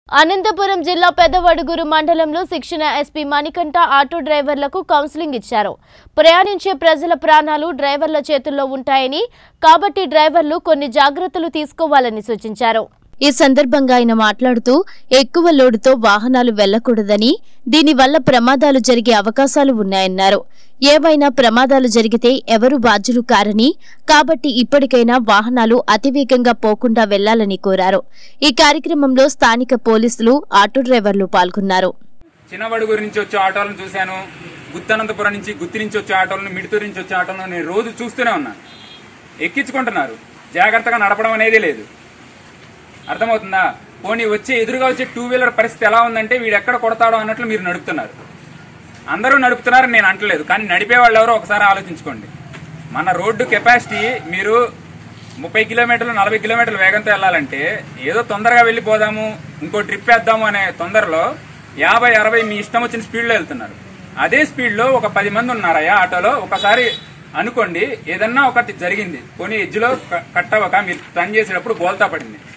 అనంతపురం జిల్లా పెద్దవడుగురు మండలంలో శిక్షణ ఎస్పీ మణికంఠ ఆటో డ్రైవర్లకు కౌన్సిలింగ్ ఇచ్చారు ప్రయాణించే ప్రజల ప్రాణాలు డ్రైవర్ల చేతుల్లో ఉంటాయని కాబట్టి డ్రైవర్లు కొన్ని జాగ్రత్తలు తీసుకోవాలని సూచించారు ఈ సందర్భంగా ఆయన మాట్లాడుతూ ఎక్కువ లోడుతో వాహనాలు వెళ్లకూడదని దీనివల్ల ప్రమాదాలు జరిగే అవకాశాలు ఉన్నాయన్నారు ఏవైనా ప్రమాదాలు జరిగితే ఎవరు బాధ్యులు కారని కాబట్టి ఇప్పటికైనా వాహనాలు అతివేగంగా పోకుండా వెళ్లాలని కోరారు ఈ కార్యక్రమంలో స్థానిక పోలీసులు ఆటో డ్రైవర్లు పాల్గొన్నారు చిన్నబడుగురి నుంచి వచ్చే ఆటోలను చూశాను గుత్తనంతపురం నుంచి గుత్తి నుంచి వచ్చే ఆటోలను మిడితూరు నుంచి వచ్చే ఆటోలను నేను రోజు చూస్తూనే ఉన్నాను ఎక్కించుకుంటున్నారు జాగ్రత్తగా నడపడం అనేది లేదు అర్థమవుతుందా పోనీ వచ్చే ఎదురుగా వచ్చే టూ వీలర్ పరిస్థితి ఎలా ఉందంటే వీడు ఎక్కడ కొడతాడో అన్నట్లు మీరు నడుపుతున్నారు అందరూ నడుపుతున్నారని నేను అంటలేదు కానీ నడిపే వాళ్ళు ఎవరో ఒకసారి ఆలోచించుకోండి మన రోడ్డు కెపాసిటీ మీరు ముప్పై కిలోమీటర్లు నలభై కిలోమీటర్ల వేగంతో వెళ్ళాలంటే ఏదో తొందరగా వెళ్ళిపోదాము ఇంకో ట్రిప్ వేద్దాము అనే తొందరలో యాభై అరవై మీ ఇష్టం వచ్చిన స్పీడ్లో వెళ్తున్నారు అదే స్పీడ్లో ఒక పది మంది ఉన్నారయ్యా ఆటోలో ఒకసారి అనుకోండి ఏదన్నా ఒకటి జరిగింది కొన్ని ఎడ్జ్లో కట్టవక మీరు టర్న్ చేసేటప్పుడు బోల్తా పడింది